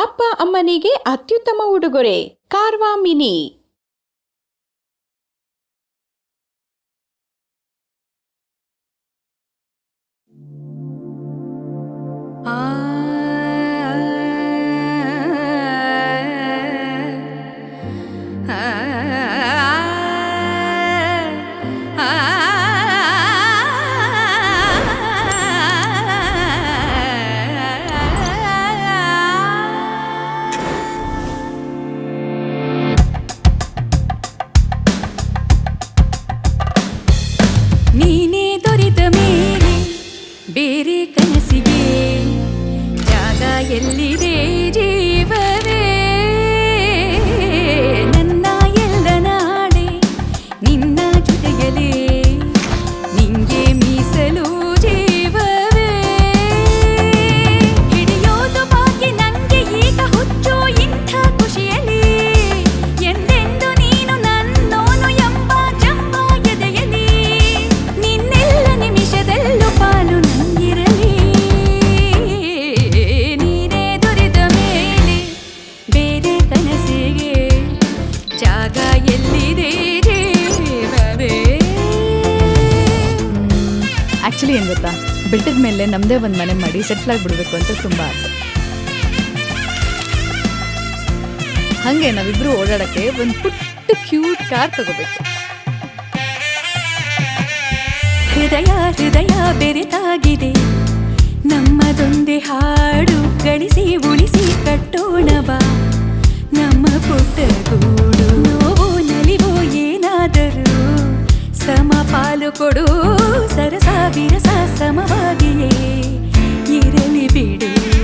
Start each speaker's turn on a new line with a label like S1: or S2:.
S1: ಅಪ್ಪ ಅಮ್ಮನಿಗೆ ಅತ್ಯುತ್ತಮ ಉಡುಗೊರೆ ಕಾರ್ವಾ ಮಿನಿ
S2: ನೀನೇ ದೊರೆತ ಮೇಲೆ ಬೇರೆ ಕನಸಿಗೆ ಜಾಗ ಎಲ್ಲಿದೆ ಜೀವವೇ ನನ್ನ ಎಲ್ಲ ನಾಡೆ ನಿನ್ನ ಜೊತೆಯಲೇ ನಿಂಗೆ ಮೀಸಲು ಜೀವವೇ ಹಿಡಿಯೋದು ಬಾಕಿ ನಂಗೆ ಈಗ ಹುಚ್ಚು ಇಂಥ ಖುಷಿಯಲಿ ಎಂದೆಂದು ನೀನು ನನ್ನೋನು ಎಂಬ ಜಂಬ ಎದೆಯಲಿ ನಿನ್ನೆಲ್ಲ ನಿಮಿಷದಲ್ಲೂ ಪಾಲು ನಂಗಿರಲಿ ನೀನೇ ದೊರೆತ ಮೇಲೆ ಬೇರೆ ಕನಸಿಗೆ ಜಾಗ ಎಲ್ಲಿದೆ ಜೀವವೇ
S3: ಆ್ಯಕ್ಚುಲಿ ಏನು ಗೊತ್ತಾ ಬೆಟ್ಟದ ಮೇಲೆ ನಮ್ಮದೇ ಒಂದು ಮನೆ ಮಾಡಿ ಸೆಟ್ಲ್ ಆಗಿಬಿಡ್ಬೇಕು ಅಂತ ತುಂಬ ಆಸೆ ಹಾಗೆ ನಾವಿಬ್ರು ಓಡಾಡಕ್ಕೆ ಒಂದು ಪುಟ್ಟ ಕ್ಯೂಟ್ ಕಾರ್ ತಗೋಬೇಕು
S2: ಹೃದಯ ಹೃದಯ ಬೆರೆತಾಗಿದೆ ನಮ್ಮದೊಂದೇ ಹಾಡು ಗಳಿಸಿ ಉಳಿಸಿ ಕಟ್ಟೋಣ ಬಾ ನಮ್ಮ ಪುಟ್ಟ ಗೂಡು ನೋವು ನಲಿವೋ ಏನಾದರೂ ಸಮ ಪಾಲು ಕೊಡು ಸರಸ ವಿರಸ ಸಮವಾಗಿಯೇ ಇರಲಿ ಬಿಡು